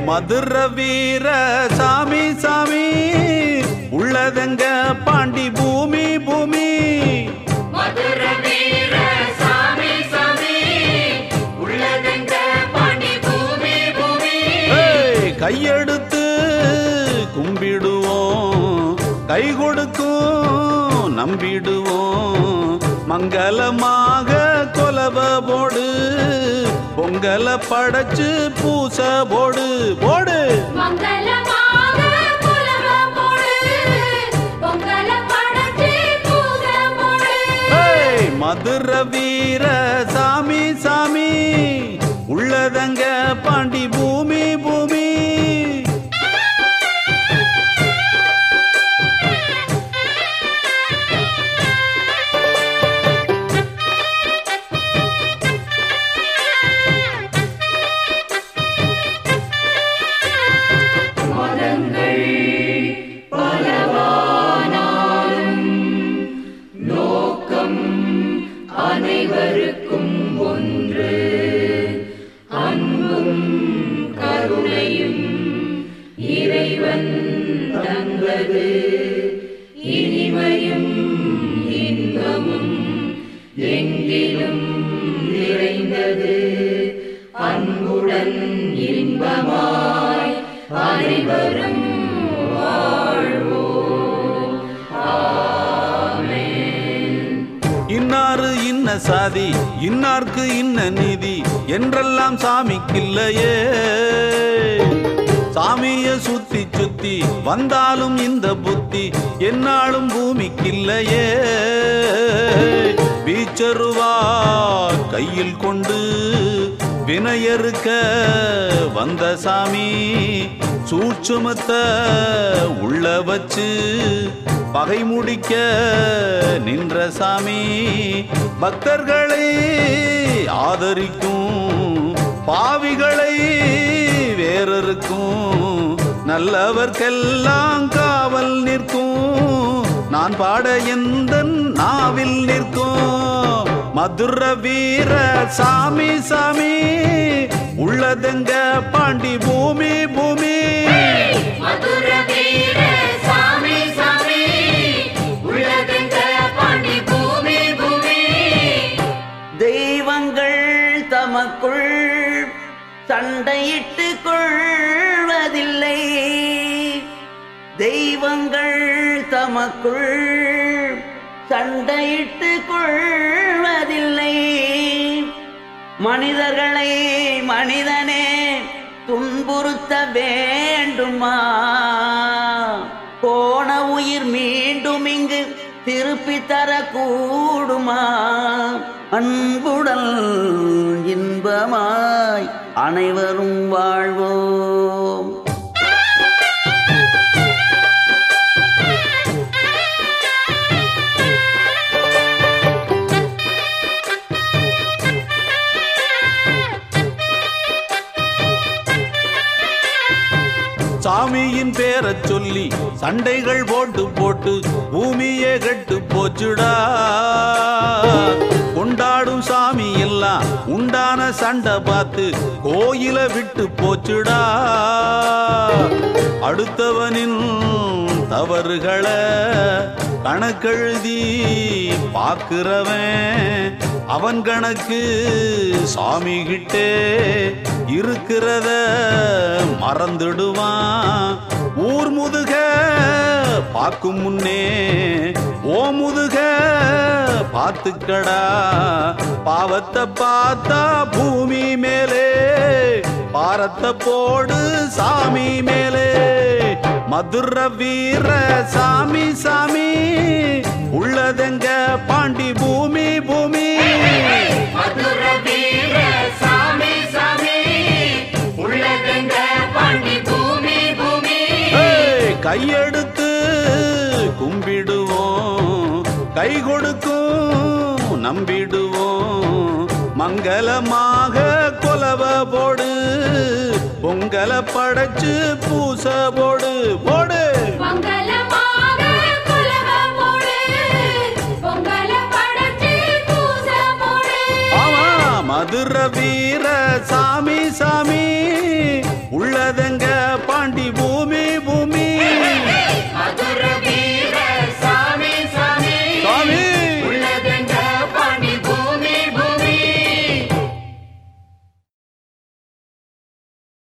மதுர வீர சாமி சாமி உள்ளதங்க பாண்டி பூமி பூமி மதுர வீர சாமி சாமி உள்ளதெங்க பாண்டி பூமி பூமி ஏய், கையெடுத்து கும்பிடுவோம் கை கொடுக்கும் நம்பிடுவோம் மங்களமாக கொலவ போடு பொங்கல படைச்சு பூச போடு போடு மங்களமாக குலவ போடு பொங்கல படைச்சு பூச போடு ஏய், மதுர வீர சாமி சாமி உள்ளதங்க பாண்டி பூமி பூமி அனைவருக்கும் ஒன்று அன்பும் கருணையும் இறைவன் தந்தது இனிமையும் இன்பமும் எங்கிலும் நிறைந்தது அன்புடன் இன்பமாய் அனைவரும் இன்னாரு இன்ன சாதி இன்னார்க்கு இன்ன நீதி என்றெல்லாம் சாமிக்கில்லையே சாமிய சுத்தி சுத்தி வந்தாலும் இந்த புத்தி என்னாலும் பூமிக்கில்லையே வீச்சருவா கையில் கொண்டு வினையறுக்க வந்த சாமி சூட்சுமத்த உள்ள வச்சு பகை முடிக்க நின்ற சாமி பக்தர்களை ஆதரிக்கும் பாவிகளை வேறருக்கும் நல்லவர்க்கெல்லாம் காவல் நிற்கும் நான் பாட எந்த நாவில் நிற்கும் மதுர வீர சாமி சாமி உள்ளதெங்க பாண்டி பூமி பூமி மதுர வீர சாமி சாமி உள்ளதெங்க பாண்டி பூமி பூமி தெய்வங்கள் தமக்குள் சண்டையிட்டு கொள்வதில்லை தெய்வங்கள் தமக்குள் சண்டையிட்டு கொள்வதில்லை மனிதர்களை மனிதனே துன்புறுத்த வேண்டுமா போன உயிர் மீண்டும் இங்கு திருப்பி தரக்கூடுமா அன்புடன் இன்பமாய் அனைவரும் வாழ்வோம் சாமியின் பேரச் சொல்லி சண்டைகள் போட்டு போட்டு பூமியே கெட்டு போச்சுடா கொண்டாடும் சாமி எல்லாம் உண்டான சண்டை பார்த்து கோயில விட்டு போச்சுடா அடுத்தவனின் தவறுகளை கணக்கெழுதி பார்க்கிறவன் அவன் கணக்கு சாமி கிட்டே இருக்கிறத மறந்துடுவான் ஊர் முதுக பார்க்கும் முன்னே ஓ முதுக பார்த்துக்கடா பாவத்தை பார்த்தா பூமி மேலே பாரத்தை போடு சாமி மேலே மதுர வீர சாமி சாமி உள்ளதெங்க பாண்டி பூமி பூமி மதுர வீர சாமி சாமி உள்ளதெங்க பாண்டி பூமி பூமி ஏய், கையெடுத்து கும்பிடுவோம் கை கொடுக்கும் நம்பிடுவோம் மங்களமாக கொலவ போடு பொங்கல படைச்சு பூச போடு போடு மங்களமாக குலவ போடு பொங்கல படைச்சு பூச போடு ஆமா மதுர வீர சாமி சாமி உள்ளதங்க பாண்டி பூமி